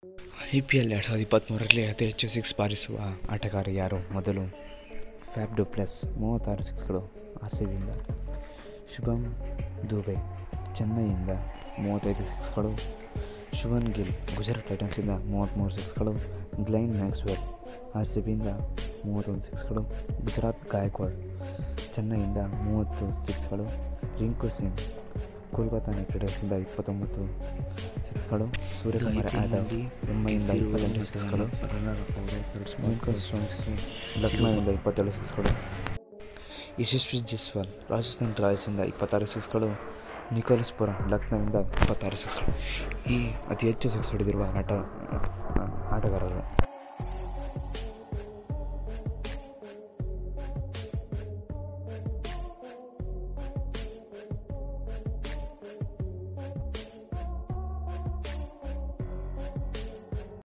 I P L ಎರಡು ಸಾವಿರದ ಇಪ್ಪತ್ತ್ಮೂರರಲ್ಲಿ ಅತಿ ಹೆಚ್ಚು ಸಿಕ್ಸ್ ಬಾರಿಸುವ ಆಟಗಾರ ಯಾರು ಮೊದಲು ಫ್ಯಾಬ್ ಡು ಪ್ಲಸ್ ಮೂವತ್ತಾರು ಸಿಕ್ಸ್ಗಳು ಆರ್ ಸಿ ಬಿಯಿಂದ ಶುಭಮ್ ದುಬೆ ಚೆನ್ನೈಯಿಂದ ಮೂವತ್ತೈದು ಸಿಕ್ಸ್ಗಳು ಶುಭನ್ ಗಿಲ್ ಗುಜರಾತ್ ಟೈಟನ್ಸಿಂದ ಮೂವತ್ತ್ಮೂರು ಸಿಕ್ಸ್ಗಳು ಗ್ಲೈನ್ ಮ್ಯಾಕ್ಸ್ವೆಲ್ ಆರ್ ಸಿ ಬಿಯಿಂದ ಮೂವತ್ತೊಂದು ಸಿಕ್ಸ್ಗಳು ಗುಜರಾತ್ ಗಾಯಕ್ವಾಡ್ ಚೆನ್ನೈಯಿಂದ ಮೂವತ್ತು ಸಿಕ್ಸ್ಗಳು ರಿಂಕು ಸಿಂಗ್ ಕೋಲ್ಕತ್ತಾ ನೈಟ್ ರೈಡರ್ಸಿಂದ ಇಪ್ಪತ್ತೊಂಬತ್ತು ಸಿಕ್ಸ್ಗಳು ಸೂರ್ಯಕುಮಾರ್ ಯಾದವ್ ಎಂಐಯಿಂದ ಇಪ್ಪತ್ತೆಂಟು ಸಿಕ್ಸ್ಗಳು ಮೈಕಲ್ ಸ್ಟೋನ್ಸ್ ಲಕ್ನೋಯಿಂದ ಇಪ್ಪತ್ತೇಳು ಸಿಕ್ಸ್ಗಳು ಯಶಸ್ವಿ ಜೈಸ್ವಾಲ್ ರಾಜಸ್ಥಾನ್ ರಾಯಲ್ಸಿಂದ ಇಪ್ಪತ್ತಾರು ಸಿಕ್ಸ್ಗಳು ನಿಕೋಲಸ್ ಪುರಂ ಲಕ್ನೋವಿಂದ ಇಪ್ಪತ್ತಾರು ಸಿಕ್ಸ್ಗಳು ಈ ಅತಿ ಹೆಚ್ಚು ಸಿಕ್ಸ್ ಹೊಡೆದಿರುವ ಆಟ ಆಟಗಾರರು